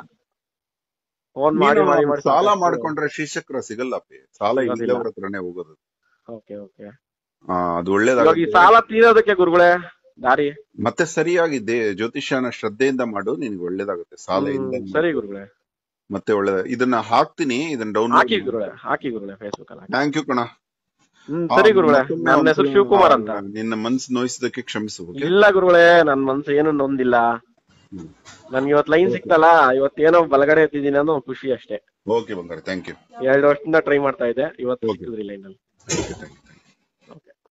ಫೋನ್ ಮಾಡಿ ಮಾಡಿ ಮಾಡಿ ಸಾಲ ಸಾಕಷ್ಟು- ಮಾಡ್ಕೊಂಡ್ರೆ ಶ್ರೀಚಕ್ರ ಸಿಗಲ್ಲಪ್ಪಿ ಸಾಲ ಸಿಗೋದಿಲ್ಲ. ಇಲ್ಲದವ್ರ ಹತ್ರನೇ ಹೋಗೋದು ಓಕೆ ಓಕೆ ಆ, ಅದು ಇವಾಗ ಈ ಒಳ್ಳೇದಾಗುತ್ತೆ ಸಾಲ ತೀರೋದಕ್ಕೆ ಗುರುಗಳೇ ದಾರಿ ಮತ್ತೆ ಸರಿಯಾಗಿ ದೇ ಜ್ಯೋತಿಷ್ಯನ ಶ್ರದ್ಧೆಯಿಂದ ಮಾಡು ನಿನ್ಗೆ ಒಳ್ಳೇದಾಗುತ್ತೆ ಸಾಲ ಹ್ಮ್, ಇಲ್ಲದೆ ಸರಿ ಗುರುಗಳೇ ಮತ್ತೆ ಒಳ್ಳೇದ ಇದನ್ನ ಹಾಕ್ತೀನಿ ಇದನ್ನ ಡೌನ್ಲೋಡ್ ಹಾಕಿ ಗುರುಗಳೇ ಹಾಕಿ ಗುರುಗಳೇ ಫೇಸ್ಬುಕ್ ಅಲ್ಲಿ ಹಾಕಿ. ಥ್ಯಾಂಕ್ ಯು ಕಣ ಹ್ಮ್ ಸರಿ ಗುರುಗಳೇ ಮತ್ತೊಮ್ಮೆ ನನ್ನ ಹೆಸರು ಅವ್ನು- ಶಿವಕುಮಾರ್ ಅಂತ ನಿನ್ನ ಮನ್ಸು ನೋಯಿಸಿದಕ್ಕೆ ಕ್ಷಮಿಸು okay? ಇಲ್ಲ ಗುರುಗಳೇ ನನ್ ಮನ್ಸು ಏನು ನೊಂದಿಲ್ಲ ಹ್ಮ್. ನನ್ಗೆ ಇವತ್ ಲೈನ್ ಸಿಕ್ತಲ್ಲ ಇವತ್ತೇನೋ ಬಲಗಡೆ ಎತ್ತಿದೀನಿ ಅನ್ನೋ ಖುಷಿ ಅಷ್ಟೇ ಓಕೆ ಬಂಗಾರ ಥ್ಯಾಂಕ್ ಯು ಎರಡು ವರ್ಷದಿಂದ ಟ್ರೈ ಮಾಡ್ತಾ ಇದ್ದೆ ಇವತ್ತು Okay. ಸಿಕ್ಕಿದ್ರಿ ಲೈನ್ ಅಲ್ಲಿ ಥ್ಯಾಂಕ್ ಯು ಥ್ಯಾಂಕ್ ಯು